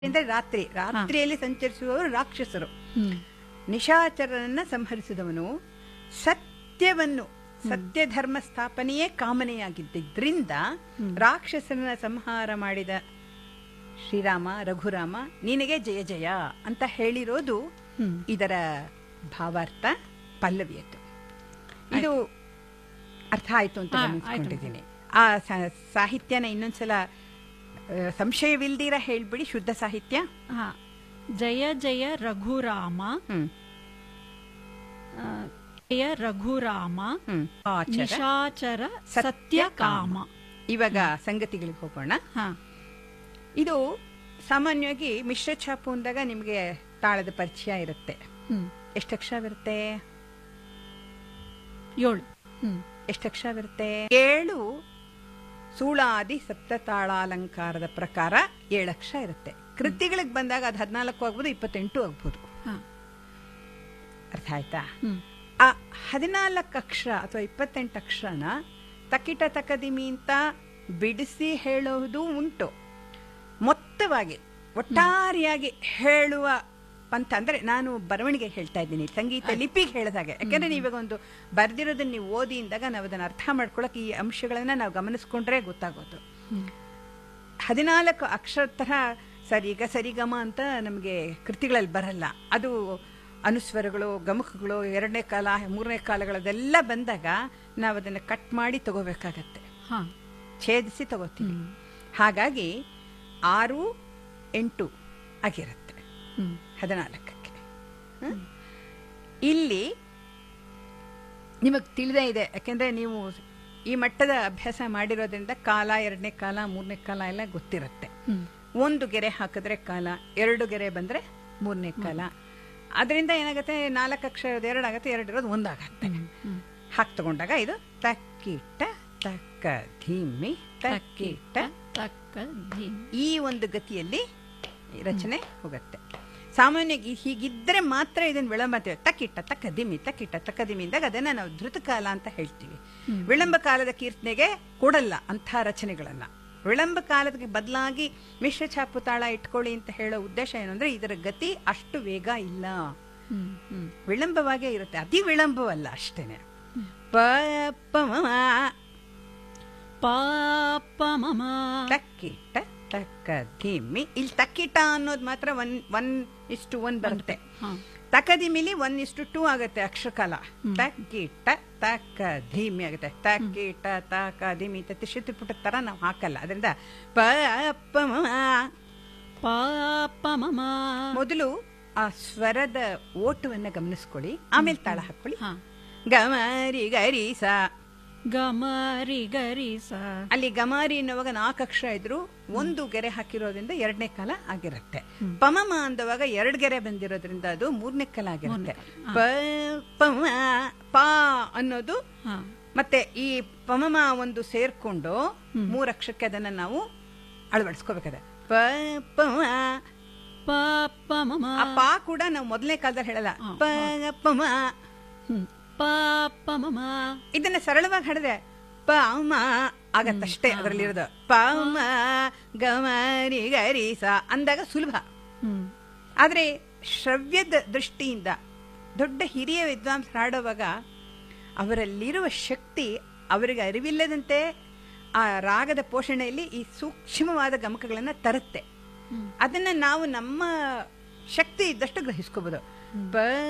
ಅಂದ್ರೆ ರಾತ್ರಿ ರಾತ್ರಿಯಲ್ಲಿ ಸಂಚರಿಸುವವರು ರಾಕ್ಷಸರು ಹ್ಮ್ ನಿಶಾಚರನನ್ನ ಸಂಹರಿಸಿದವನು ಸತ್ಯವನ್ನು ಸತ್ಯ ಧರ್ಮ ಸ್ಥಾಪನೆಯೇ ಕಾಮನೆಯಾಗಿದ್ದರಿಂದ ರಾಕ್ಷಸನ ಸಂಹಾರ ಮಾಡಿದ ಶ್ರೀರಾಮ ರಘುರಾಮ ನಿನಗೆ ಜಯ ಜಯ ಅಂತ ಹೇಳಿರೋದು ಹ್ಮ್. ಇದರ ಭಾವಾರ್ಥ ಪಲ್ಲವಿಯದ್ದು ಇದು ಅರ್ಥ ಆಯ್ತು ಅಂತ ಹಾ, ಗಮನಿಸ್ಕೊಂಡಿದ್ದೀನಿ ಆ ಸ- ಸಾಹಿತ್ಯನ ಇನ್ನೊಂದ್ಸಲ ಆ, ಸಂಶಯವಿಲ್ದಿರ ಹೇಳ್ಬಿಡಿ ಶುದ್ಧ ಸಾಹಿತ್ಯ ಹಾ ಜಯ ಜಯ ರಘುರಾಮ ಹ್ಮ್ ಆ, ಜಯ ರಘುರಾಮ ಹ್ಮ್ ಆಚರ ನಿಶಾಚರ ಸತ್ಯ ಸತ್ಯ ಕಾಮ ಇವಾಗ ಸಂಗತಿಗಳಿಗೆ ಹೋಗೋಣ ಹಾ ಇದು ಸಾಮಾನ್ಯವಾಗಿ ಮಿಶ್ರ ಛಾಪು ಅಂದಾಗ ನಿಮಗೆ ತಾಳದ ಪರಿಚಯ ಇರುತ್ತೆ ಹ್ಮ್ ಎಷ್ಟು ಅಕ್ಷರವಿರುತ್ತೆ ಏಳು ಹ್ಮ್ ಎಷ್ಟು ಅಕ್ಷರವಿರುತ್ತೆ ಏಳು ಸೂಳಾದಿ ಸಪ್ತತಾಳಾಲಂಕಾರದ ಪ್ರಕಾರ ಏಳು ಅಕ್ಷರ ಇರುತ್ತೆ ಕೃತಿಗಳಿಗೆ ಬಂದಾಗ ಅದು ಹದಿನಾಲ್ಕು ಆಗ್ಬೋದು ಇಪ್ಪತ್ತೆಂಟು ಆಗ್ಬೋದು ಹಾ ಅರ್ಥ ಆಯ್ತಾ ಹ್ಮ್ ಆ ಹದಿನಾಲ್ಕು ಅಕ್ಷರ ಅಥವಾ ಇಪ್ಪತ್ತೆಂಟು ಅಕ್ಷರನ ತಕಿಟ ತಕದಿಮಿ ಅಂತ ಬಿಡಿಸಿ ಹೇಳೋದು ಉಂಟು ಮೊತ್ತವಾಗಿ ಒಟ್ಟಾರೆಯಾಗಿ ಹೇಳುವ ಪಂಥ ಅಂದ್ರೆ ನಾನು ಬರವಣಿಗೆ ಹೇಳ್ತಾ ಇದ್ದೀನಿ ಸಂಗೀತ ಲಿಪಿಗೆ ಹೇಳಿದಾಗೆ ಯಾಕಂದ್ರೆ ನೀವಾಗ ಒಂದು ಬರ್ದಿರೋದನ್ನ ನೀವು ಓದಿ ಇಂದಾಗ ನಾವು ಅದನ್ನ ಅರ್ಥ ಮಾಡ್ಕೊಳಕ್ ಈ ಅಂಶಗಳನ್ನ ನಾವು ಗಮನಿಸ್ಕೊಂಡ್ರೆ ಗೊತ್ತಾಗೋದು ಹ್ಮ್ ಹದಿನಾಲ್ಕು ಅಕ್ಷರ ತರ ಸರಿಗ ಸರಿಗಮ ಅಂತ ನಮಗೆ ಕೃತಿಗಳಲ್ಲಿ ಬರಲ್ಲ ಅದು ಅನುಸ್ವರಗಳು ಗಮಕಗಳು ಎರಡನೇ ಕಾಲ ಮೂರನೇ ಕಾಲಗಳದೆಲ್ಲ ಬಂದಾಗ ನಾವು ಅದನ್ನ ಕಟ್ ಮಾಡಿ ತಗೋಬೇಕಾಗತ್ತೆ ಹಾ ಛೇದಿಸಿ ತಗೋತೀವಿ ಹ್ಮ್ ಹಾಗಾಗಿ ಆರು ಎಂಟು ಆಗಿರುತ್ತೆ ಹ್ಮ್ ಹದಿನಾಲ್ಕಕ್ಕೆ ಹ? ಇಲ್ಲಿ ನಿಮಗೆ ತಿಳಿದೇ ಇದೆ ಯಾಕೆಂದ್ರೆ ನೀವು ಈ ಮಟ್ಟದ ಅಭ್ಯಾಸ ಮಾಡಿರೋದ್ರಿಂದ ಕಾಲ ಎರಡನೇ ಕಾಲ ಮೂರನೇ ಕಾಲ ಎಲ್ಲ ಗೊತ್ತಿರುತ್ತೆ ಹ್ಮ್ ಒಂದು ಗೆರೆ ಹಾಕಿದ್ರೆ ಕಾಲ ಎರಡು ಗೆರೆ ಬಂದ್ರೆ ಮೂರನೇ ಕಾಲ ಅದರಿಂದ ಏನಾಗುತ್ತೆ ನಾಲ್ಕು ಅಕ್ಷರ ಎರಡು ಆಗುತ್ತೆ ಎರಡು ಇರೋದು ಒಂದಾಗತ್ತೆ ಹ್ಮ್ ಹಾಕಿ ತಗೊಂಡಾಗ ಇದು ತಕ್ಕಿಟ್ಟ ತಕ್ಕ ಧೀಮಿ ತಕ್ಕಿಟ್ಟ ತಕ್ಕ ಧೀಮ್ ಈ ಒಂದು ಗತಿಯಲ್ಲಿ ಈ ರಚನೆ ಹೋಗುತ್ತೆ ಸಾಮಾನ್ಯವಾಗಿ ಹೀಗಿದ್ರೆ ಮಾತ್ರ ಇದನ್ನ ವಿಳಂಬ ಅಂತೀವಿ ತಕ್ಕಿಟ್ಟ ತಕ್ಕ ದಿಮಿ ತಕ್ಕಿಟ್ಟ ತಕ್ಕ ದಿಮಿ ಅಂದಾಗ ಅದನ್ನ ನಾವು ಧೃತಕಾಲ ಅಂತ ಹೇಳ್ತೀವಿ ವಿಳಂಬ ಕಾಲದ ಕೀರ್ತನೆಗೆ ಕೊಡಲ್ಲ ಅಂಥ ರಚನೆಗಳನ್ನ ವಿಳಂಬ ಕಾಲದ ಬದಲಾಗಿ ಮಿಶ್ರ ಛಾಪು ತಾಳ ಇಟ್ಕೊಳ್ಳಿ ಅಂತ ಹೇಳೋ ಉದ್ದೇಶ ಏನು ಅಂದ್ರೆ ಇದರ ಗತಿ ಅಷ್ಟು ವೇಗ ಇಲ್ಲ ಹ್ಮ್ ಹ್ಮ್ ವಿಳಂಬವಾಗೇ ಇರುತ್ತೆ ಅತಿ ವಿಳಂಬವಲ್ಲ ಅಷ್ಟೇನೆ ಪ ಪ ಮ ಮ. ಪಾಪ ಮಮ ತಕ್ಕಿಟ್ಟ ತಕ್ಕ ಧಿಮ್ಮಿ ಇಲ್ಲಿ ತಕ್ಕಿಟ ಅನ್ನೋದು ಮಾತ್ರ ಒನ್ ಒನ್ ಇಷ್ಟು ಒನ್ ಬರುತ್ತೆ ಹಾ ತಕದಿಮಿಲಿ ಒನ್ ಇಷ್ಟು ಟೂ ಆಗುತ್ತೆ ಅಕ್ಷರಕಾಲ ತಕ್ಕಿಟ್ಟ ತಕ್ಕ ಧೀಮಿ ಆಗುತ್ತೆ ತಕ್ಕಿಟ ತಕ ಧಿಮಿ ಅಂತ ತಿರುಪುಟ ತರ ನಾವು ಹಾಕಲ್ಲ ಅದರಿಂದ ಪ ಪ ಮ ಮ. ಪಾಪ ಮಮ ಮೊದಲು ಆ ಸ್ವರದ ಓಟವನ್ನ ಗಮನಿಸ್ಕೊಳ್ಳಿ ಆಮೇಲೆ ತಾಳ ಹಾಕೊಳ್ಳಿ ಹಾ ಗಮರಿ ಗರಿಸ ಗಮರಿ ಗರಿಸ ಅಲ್ಲಿ ಗಮಾರಿ ಅನ್ನುವಾಗ ನಾಲ್ಕು ಅಕ್ಷರ ಇದ್ರು ಒಂದು ಗೆರೆ ಹಾಕಿರೋದ್ರಿಂದ ಎರಡನೇ ಕಾಲ ಆಗಿರುತ್ತೆ ಪಮಮ ಅಂದವಾಗ ಎರಡು ಗೆರೆ ಬಂದಿರೋದ್ರಿಂದ ಅದು ಮೂರನೇ ಕಾಲ ಆಗಿರುತ್ತೆ ಪ ಪಮ ಪಾ ಅನ್ನೋದು ಹಾ ಮತ್ತೆ ಈ ಪಮಮ ಒಂದು ಸೇರ್ಕೊಂಡು ಮೂರು ಅಕ್ಷರಕ್ಕೆ ಅದನ್ನ ನಾವು ಅಳವಡಿಸ್ಕೋಬೇಕಾದ್ರೆ ಪ ಪಮ ಪಾಪ ಮಮ ಆ ಪಾ ಕೂಡ ನಾವು ಮೊದಲನೇ ಕಾಲದಲ್ಲಿ ಹೇಳಲ್ಲ ಪ ಪಮ ಹ್ಮ್. ಪಾಪ ಮಮ ಇದನ್ನ ಸರಳವಾಗಿ ಹಾಡಿದ್ರೆ ಪಾಮ ಆಗತ್ತಷ್ಟೇ ಅದರಲ್ಲಿರೋದು ಪಾಮ ಗಮರಿ ಗರಿಸ ಅಂದಾಗ ಸುಲಭ ಹ್ಮ್ ಆದ್ರೆ ಶ್ರವ್ಯದ ದೃಷ್ಟಿಯಿಂದ ದೊಡ್ಡ ಹಿರಿಯ ವಿದ್ವಾಂಸರು ಹಾಡುವಾಗ ಅವರಲ್ಲಿರುವ ಶಕ್ತಿ ಅವರಿಗೆ ಅರಿವಿಲ್ಲದಂತೆ ಆ ರಾಗದ ಪೋಷಣೆಯಲ್ಲಿ ಈ ಸೂಕ್ಷ್ಮವಾದ ಗಮಕಗಳನ್ನ ತರುತ್ತೆ ಅದನ್ನ ನಾವು ನಮ್ಮ ಶಕ್ತಿ ಇದ್ದಷ್ಟು ಗ್ರಹಿಸ್ಕೋಬಹುದು ಪ